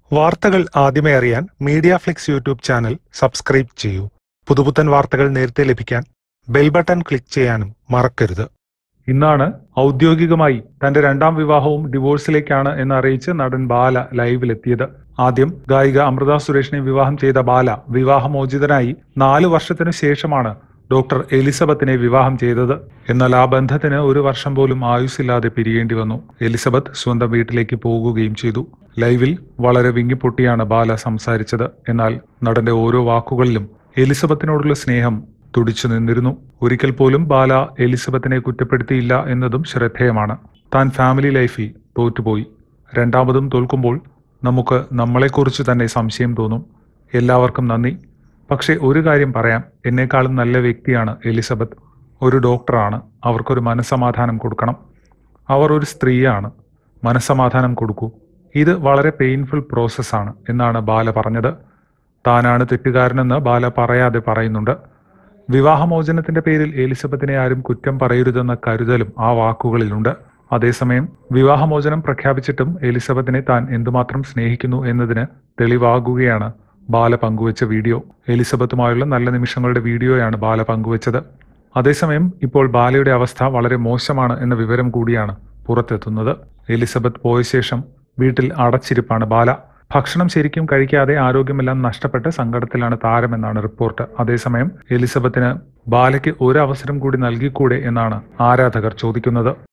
വാർത്തകൾ ആദ്യമേ അറിയാൻ Media Flix YouTube channel subscribe ചെയ്യൂ പുതുപുത്തൻ വാർത്തകൾ നേരത്തെ ലഭിക്കാൻ ബെൽ ബട്ടൺ ക്ലിക്ക് ചെയ്യാനും മറക്കരുത് ഇന്നാണ് ഔദ്യോഗികമായി തന്റെ രണ്ടാം വിവാഹവും ഡിവോഴ്സിലേക്കാണ് എന്ന് അറിയിച്ച് നടൻ ബാല ലൈവിലെത്തിയത് ആദ്യം ഗായിക അമൃത സുരേഷിനെ വിവാഹം ചെയ്ത ബാല വിവാഹമോചിതനായി നാലു വർഷത്തിനു ശേഷമാണ് ഡോക്ടർ എലിസബത്തിനെ വിവാഹം ചെയ്തത് എന്നാൽ ആ ബന്ധത്തിന് ഒരു വർഷം പോലും ആയുസ്സില്ലാതെ പിരിയേണ്ടി വന്നു എലിസബത്ത് സ്വന്തം വീട്ടിലേക്ക് പോകുകയും ചെയ്തു ലൈവിൽ വളരെ വിങ്ങിപ്പൊട്ടിയാണ് ബാല സംസാരിച്ചത് എന്നാൽ നടന്റെ ഓരോ വാക്കുകളിലും എലിസബത്തിനോടുള്ള സ്നേഹം തുടിച്ചു നിന്നിരുന്നു ഒരിക്കൽ പോലും ബാല എലിസബത്തിനെ കുറ്റപ്പെടുത്തിയില്ല എന്നതും ശ്രദ്ധേയമാണ് താൻ ഫാമിലി ലൈഫിൽ തോറ്റുപോയി രണ്ടാമതും തോൽക്കുമ്പോൾ നമുക്ക് നമ്മളെക്കുറിച്ച് തന്നെ സംശയം തോന്നും എല്ലാവർക്കും നന്ദി പക്ഷേ ഒരു കാര്യം പറയാം എന്നെക്കാളും നല്ല വ്യക്തിയാണ് എലിസബത്ത് ഒരു ഡോക്ടറാണ് അവർക്കൊരു മനസ്സമാധാനം കൊടുക്കണം അവർ ഒരു സ്ത്രീയാണ് മനസ്സമാധാനം കൊടുക്കൂ ഇത് വളരെ പെയിൻഫുൾ പ്രോസസ്സാണ് എന്നാണ് ബാല പറഞ്ഞത് താനാണ് തെറ്റുകാരനെന്ന് ബാല പറയാതെ പറയുന്നുണ്ട് വിവാഹമോചനത്തിന്റെ പേരിൽ എലിസബത്തിനെ ആരും കുറ്റം പറയരുതെന്ന കരുതലും ആ വാക്കുകളിലുണ്ട് അതേസമയം വിവാഹമോചനം പ്രഖ്യാപിച്ചിട്ടും എലിസബത്തിനെ താൻ എന്തുമാത്രം സ്നേഹിക്കുന്നു എന്നതിന് തെളിവാകുകയാണ് ബാല പങ്കുവച്ച വീഡിയോ എലിസബത്തുമായുള്ള നല്ല നിമിഷങ്ങളുടെ വീഡിയോയാണ് ബാല പങ്കുവച്ചത് അതേസമയം ഇപ്പോൾ ബാലയുടെ അവസ്ഥ വളരെ മോശമാണ് എന്ന വിവരം കൂടിയാണ് പുറത്തെത്തുന്നത് എലിസബത്ത് പോയ ശേഷം വീട്ടിൽ അടച്ചിരിപ്പാണ് ബാല ഭക്ഷണം ശരിക്കും കഴിക്കാതെ ആരോഗ്യമെല്ലാം നഷ്ടപ്പെട്ട് സങ്കടത്തിലാണ് താരമെന്നാണ് റിപ്പോർട്ട് അതേസമയം എലിസബത്തിന് ബാലയ്ക്ക് ഒരു അവസരം കൂടി നൽകിക്കൂടെ എന്നാണ് ആരാധകർ ചോദിക്കുന്നത്